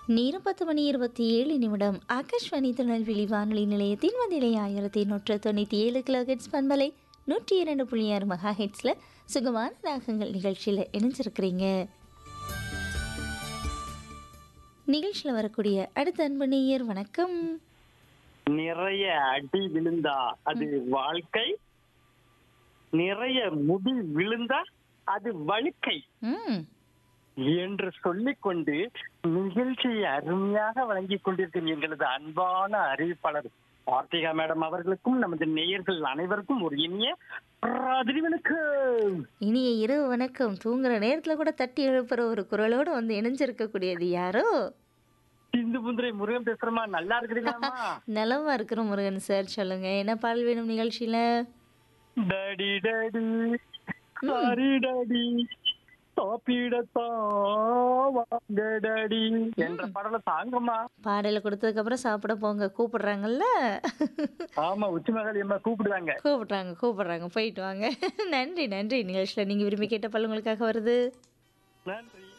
நேரம் பத்து மணி இருபத்தி ஏழு நிமிடம் ஆகாஷ்வாணி திருநெல்வேலி வானொலி நிலையத்தின் மதிலை ஆயிரத்தி நூற்று தொண்ணூற்றி ஏழு கிலோஹெட்ஸ் பண்பலை நூற்றி இரண்டு புள்ளி ஆறு மெகா ஹெட்ஸில் சுகமான ராகங்கள் நிகழ்ச்சியில் இணைஞ்சிருக்கிறீங்க நிகழ்ச்சியில் வரக்கூடிய அடுத்த அன்பு நேயர் வணக்கம் நிறைய அடி விழுந்தா அது வாழ்க்கை நிறைய முடி விழுந்தா அது வழுக்கை ம் என்று சொல்லிக்கொண்டு நிகழ்ச்சியை அருமையாக வழங்கிக் கொண்டிருக்கும் எங்களது அன்பான அறிவிப்பாளர் கார்த்திகா மேடம் அவர்களுக்கும் நமது நேயர்கள் அனைவருக்கும் ஒரு இனிய ராதிரிவனுக்கு இனிய இரவு வணக்கம் தூங்குற நேரத்தில் கூட தட்டி எழுப்புற ஒரு குரலோடு வந்து இணைஞ்சிருக்கக்கூடியது யாரோ சிந்து புந்திரை முருகன் பேசுறமா நல்லா இருக்கிறீங்களாமா நலமா இருக்கிற முருகன் சார் சொல்லுங்க என்ன பால் வேணும் நிகழ்ச்சியில டடி டடி ஹரி டடி சாப்பிடத்தான் வாங்க டடி என்ற பாடல தாங்கம்மா பாடலை கொடுத்ததுக்கு அப்புறம் சாப்பிட போங்க கூப்பிடுறாங்கல்ல ஆமா உச்சிமகாளி அம்மா கூப்பிடுவாங்க கூப்பிடுறாங்க கூப்பிடுறாங்க போயிட்டு வாங்க நன்றி நன்றி நிகழ்ச்சியில் நீங்கள் விரும்பி கேட்ட பல் உங்களுக்காக வருது நன்றி